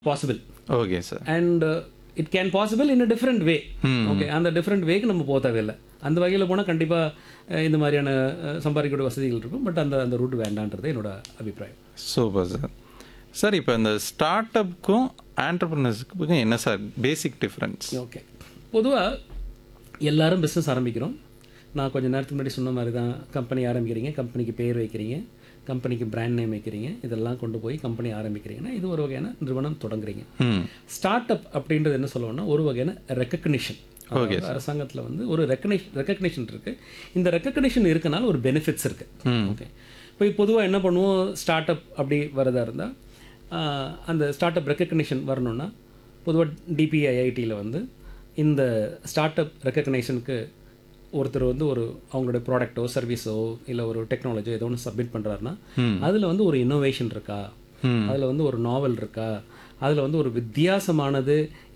Possible okay sir and it can possible in a different way okay அந்த different வேக்கு நம்ம போக தேவையில்லை அந்த வகையில் போனால் கண்டிப்பாக இந்த மாதிரியான அஹ், சம்பாதிக்கக்கூடிய வசதிகள் இருக்கும் பட் அந்த அந்த ரூட் வேண்டான்றது என்னோட அபிப்பிராயம் சூப்பர் சார் சார் இப்போ இந்த ஸ்டார்ட் அப்புக்கும் ஆண்டர்பிரினர்ஸுக்கும் என்ன சார் பேசிக் டிஃப்ரென்ஸ் ஓகே பொதுவாக எல்லாரும் பிஸ்னஸ் ஆரம்பிக்கிறோம் நான் கொஞ்சம் நேரத்துக்கு முன்னாடி சொன்ன மாதிரி தான் கம்பெனி ஆரம்பிக்கிறீங்க கம்பெனிக்கு பேர் வைக்கிறீங்க கம்பெனிக்கு பிராண்ட் நேம் வைக்கிறீங்க இதெல்லாம் கொண்டு போய் கம்பெனி ஆரம்பிக்கிறீங்கன்னா இது ஒரு வகையான நிறுவனம் தொடங்குறீங்க ம் ஸ்டார்ட் அப் அப்படின்றது என்ன சொல்லுவோம்னா ஒரு வகையான ரெக்கக்னிஷன் அரசாங்கத்தில் வந்து ஒரு ரெக்கக்னிஷன் ரெக்கக்னிஷன் இருக்கு இந்த ரெக்கக்னிஷன் இருக்கனால ஒரு பெனிஃபிட்ஸ் இருக்கு ஓகே இப்போ பொதுவாக என்ன பண்ணுவோம் ஸ்டார்ட் அப் அப்படி வரதா இருந்தால் அந்த ஸ்டார்ட் அப் ரெக்கக்னிஷன் வரணும்னா பொதுவாக டிபிஐஐடியில் வந்து இந்த ஸ்டார்ட் அப் ரெக்கக்னேஷனுக்கு ஒருத்தர் வந்து ஒரு அவங்களோட ப்ராடக்ட்டோ சர்வீஸோ இல்லை ஒரு டெக்னாலஜியோ ஏதோ ஒன்று சப்மிட் பண்ணுறாருன்னா அதில் வந்து ஒரு இன்னோவேஷன் இருக்கா அதில் வந்து ஒரு நாவல் இருக்கா அதில் வந்து ஒரு வித்தியாசமானது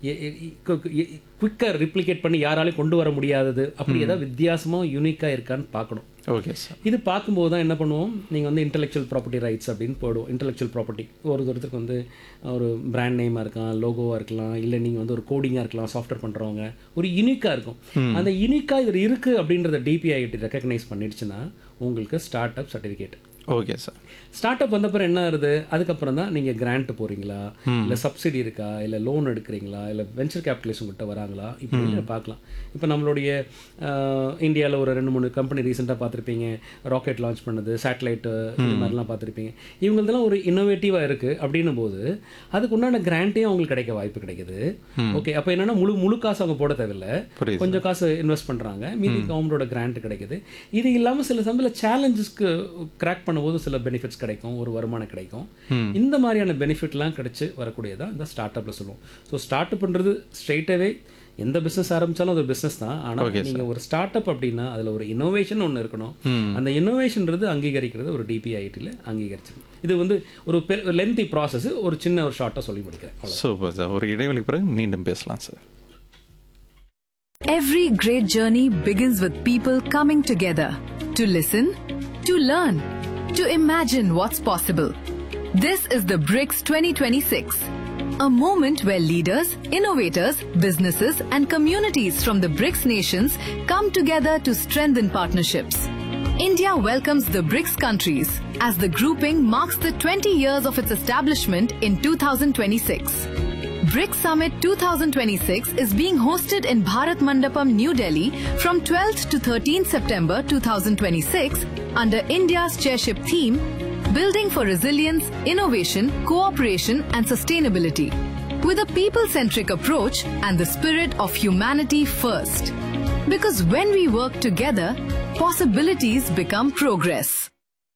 குயிக்காக ரிப்ளிகேட் பண்ணி யாராலையும் கொண்டு வர முடியாதது அப்படி ஏதாவது வித்தியாசமாக யூனிக்காக இருக்கான்னு பார்க்கணும் ஓகே சார் இது பார்க்கும்போது தான் என்ன பண்ணுவோம் நீங்கள் வந்து இன்டெலெக்சுவல் ப்ராப்பர்ட்டி ரைட்ஸ் அப்படின்னு போடுவோம் இன்டெலெக்சுவல் ப்ராப்பர்ட்டி ஒரு ஒருத்தருக்கு வந்து ஒரு பிராண்ட் நேமாக இருக்கலாம் லோகோவாக இருக்கலாம் இல்லை நீங்கள் வந்து ஒரு கோடிங்காக இருக்கலாம் சாஃப்ட்வேர் பண்ணுறவங்க ஒரு யூனிக்காக இருக்கும் அந்த யூனிக்காக இது இருக்குது அப்படின்றத டிபிஐடி ரெக்கக்னைஸ் பண்ணிடுச்சுன்னா உங்களுக்கு startup certificate okay sir startup வந்த அப்புறம் என்ன ஆகுது அதுக்கப்புறம் தான் நீங்கள் கிராண்ட் போகிறீங்களா இல்லை சப்சிடி இருக்கா இல்லை லோன் எடுக்கிறீங்களா இல்லை வெஞ்சர் கேபிட்டலிஸ்ட் உங்கள்கிட்ட வராங்களா இப்படி பார்க்கலாம் இப்போ நம்மளுடைய இந்தியாவில் ஒரு ரெண்டு மூணு கம்பெனி ரீசெண்டாக பார்த்துருப்பீங்க ராக்கெட் லான்ச் பண்ணது சேட்டலைட்டு இது மாதிரிலாம் பார்த்துருப்பீங்க இவங்களதெல்லாம் ஒரு இன்னோவேட்டிவாக இருக்குது அப்படின்னும் போது அதுக்கு உண்டான கிராண்ட்டையும் அவங்களுக்கு கிடைக்க வாய்ப்பு கிடைக்குது ஓகே அப்போ என்னன்னா முழு முழு காசு அவங்க போட தேவையில்லை புரியுது கொஞ்சம் காசு இன்வெஸ்ட் பண்ணுறாங்க மீதி கவர்மெண்டோட கிராண்ட் கிடைக்குது இது இல்லாமல் சில சமயத்தில் சேலஞ்சஸ்க்கு கிராக் பண்ணும்போது சில பெனிஃபிட்ஸ் கிடைக்கும் ஒரு வருமானம் கிடைக்கும் இந்த மாதிரியான பெனிஃபிட்லாம் கிடைச்சு வரக்கூடியதான் இந்த ஸ்டார்ட் அப்பில் சொல்லுவோம் ஸோ ஸ்டார்ட் அப்ன்றது ஸ்ட்ரெயிட்டாகவே எந்த பிஸ்னஸ் ஆரம்பிச்சாலும் அது பிஸ்னஸ் தான் ஆனால் நீங்கள் ஒரு ஸ்டார்ட் அப் அப்படின்னா அதில் ஒரு இன்னோவேஷன் ஒன்று இருக்கணும் அந்த இன்னோவேஷன்றது அங்கீகரிக்கிறது ஒரு டிபிஐடியில் அங்கீகரிச்சிருக்கும் இது வந்து ஒரு லென்த்தி ப்ராசஸ் ஒரு சின்ன ஒரு ஷார்ட்டாக சொல்லி முடிக்கிறேன் சூப்பர் சார் ஒரு இடைவெளிக்கு பிறகு மீண்டும் பேசலாம் sir Every great journey begins with people coming together to listen, to learn, to imagine what's possible. This is the BRICS 2026, a moment where leaders, innovators, businesses, and communities from the BRICS nations come together to strengthen partnerships. India welcomes the BRICS countries as the grouping marks the 20 years of its establishment in 2026. BRICS Summit 2026 is being hosted in Bharat Mandapam, New Delhi from 12th to 13th September 2026 under India's chairship theme Building for Resilience, Innovation, Cooperation and Sustainability with a people centric approach and the spirit of humanity first. Because when we work together, possibilities become progress.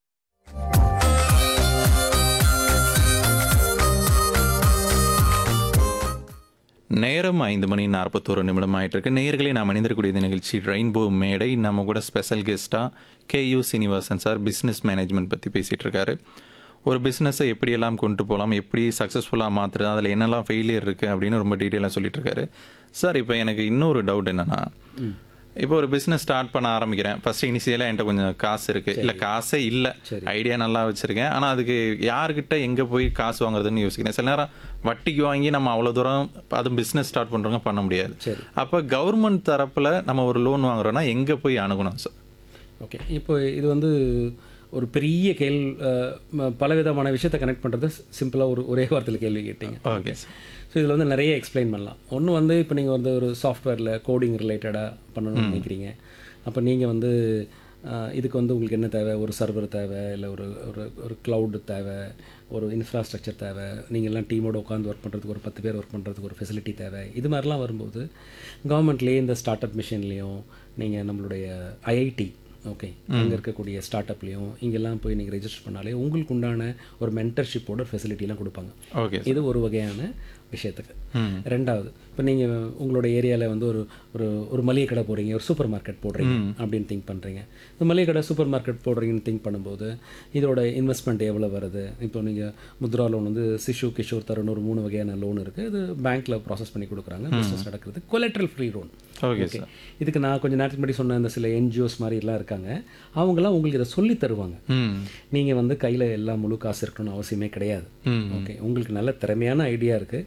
நேரம் ஐந்து மணி நாற்பத்தோரு நிமிடம் ஆயிட்டு இருக்கு நேயர்களே நாம் அணிந்திருக்கக்கூடிய இந்த நிகழ்ச்சி ரெயின்போ மேடை நம்ம கூட ஸ்பெஷல் கெஸ்ட்டாக KU Srinivasan sir business management பற்றி பேசிகிட்டு இருக்காரு ஒரு பிஸ்னஸை எப்படியெல்லாம் கொண்டு போகலாம் எப்படி சக்ஸஸ்ஃபுல்லாக மாற்றுறது அதில் என்னெல்லாம் ஃபெயிலியர் இருக்குது அப்படின்னு ரொம்ப டீட்டெயிலாக சொல்லிட்டு இருக்காரு சார் இப்போ எனக்கு இன்னொரு டவுட் என்னன்னா இப்போ ஒரு பிஸ்னஸ் ஸ்டார்ட் பண்ண ஆரம்பிக்கிறேன் ஃபர்ஸ்ட் இனிஷியலாக என்கிட்ட கொஞ்சம் காசு இருக்கு இல்லை காசே இல்லை ஐடியா நல்லா வச்சிருக்கேன் ஆனால் அதுக்கு யார்கிட்ட எங்கே போய் காசு வாங்குறதுன்னு யோசிக்கிறேன் சில நேரம் வட்டிக்கு வாங்கி நம்ம அவ்வளோ தூரம் அது பிஸ்னஸ் ஸ்டார்ட் பண்ணுறவங்க பண்ண முடியாது சரி. அப்போ கவர்மெண்ட் தரப்பில் நம்ம ஒரு லோன் வாங்குறோம்னா எங்கே போய் அணுகணும் சார் ஓகே இப்போ இது வந்து ஒரு பெரிய கேள் அஹ், ம- பலவிதமான விஷயத்தை கனெக்ட் பண்ணுறது சிம்பிளாக ஒரு ஒரே வாரத்தில் கேள்வி கேட்டீங்க ஓகே சார் ஸோ இதில் வந்து நிறைய எக்ஸ்பிளைன் பண்ணலாம் ஒன்று வந்து இப்போ நீங்கள் வந்து ஒரு சாஃப்ட்வேரில் கோடிங் ரிலேட்டடாக பண்ணணும்னு நினைக்கிறீங்க அப்போ நீங்கள் வந்து அஹ், இதுக்கு வந்து உங்களுக்கு என்ன தேவை ஒரு சர்வர் தேவை இல்லை ஒரு ஒரு ஒரு க்ளவுடு தேவை ஒரு இன்ஃப்ராஸ்ட்ரக்சர் தேவை நீங்கள் எல்லாம் டீமோட உட்காந்து ஒர்க் பண்ணுறதுக்கு ஒரு பத்து பேர் ஒர்க் பண்ணுறதுக்கு ஒரு ஃபெசிலிட்டி தேவை இது மாதிரிலாம் வரும்போது கவர்மெண்ட்லேயே இந்த ஸ்டார்ட் அப் மிஷன்லேயும் நீங்கள் நம்மளுடைய ஐஐடி ஓகே அங்கே இருக்கக்கூடிய ஸ்டார்ட் அப்லேயும் இங்கெல்லாம் போய் நீங்கள் ரெஜிஸ்டர் பண்ணாலே உங்களுக்கு உண்டான ஒரு மென்டர்ஷிப்போட ஃபெசிலிட்டிலாம் கொடுப்பாங்க ஓகே இது ஒரு வகையான விஷயத்துக்கு ரெண்டாவது இப்போ நீங்கள் உங்களோட ஏரியாவில் வந்து ஒரு ஒரு ஒரு மளிகை கடை போடுறீங்க ஒரு சூப்பர் மார்க்கெட் போடுறீங்க அப்படின்னு திங்க் பண்ணுறீங்க இந்த மளிகை கடை சூப்பர் மார்க்கெட் போடுறீங்கன்னு திங்க் பண்ணும்போது இதோட இன்வெஸ்ட்மெண்ட் எவ்வளோ வருது இப்போ நீங்கள் முத்ரா லோன் வந்து சிஷு கிஷோர் தருண் ஒரு மூணு வகையான லோன் இருக்குது இது பேங்க்கில் ப்ராசஸ் பண்ணி கொடுக்குறாங்க பிஸ்னஸ் நடக்கிறது collateral free loan okay okay இதுக்கு நான் கொஞ்சம் நேரத்துக்கு முன்னாடி சொன்ன இந்த சில என்ஜிஓஸ் மாதிரிலாம் இருக்காங்க அவங்களாம் உங்களுக்கு இதை சொல்லி தருவாங்க ம் நீங்கள் வந்து கையில் எல்லாம் முழு காசு இருக்கணும்னு அவசியமே கிடையாது ஓகே உங்களுக்கு நல்ல திறமையான ஐடியா இருக்குது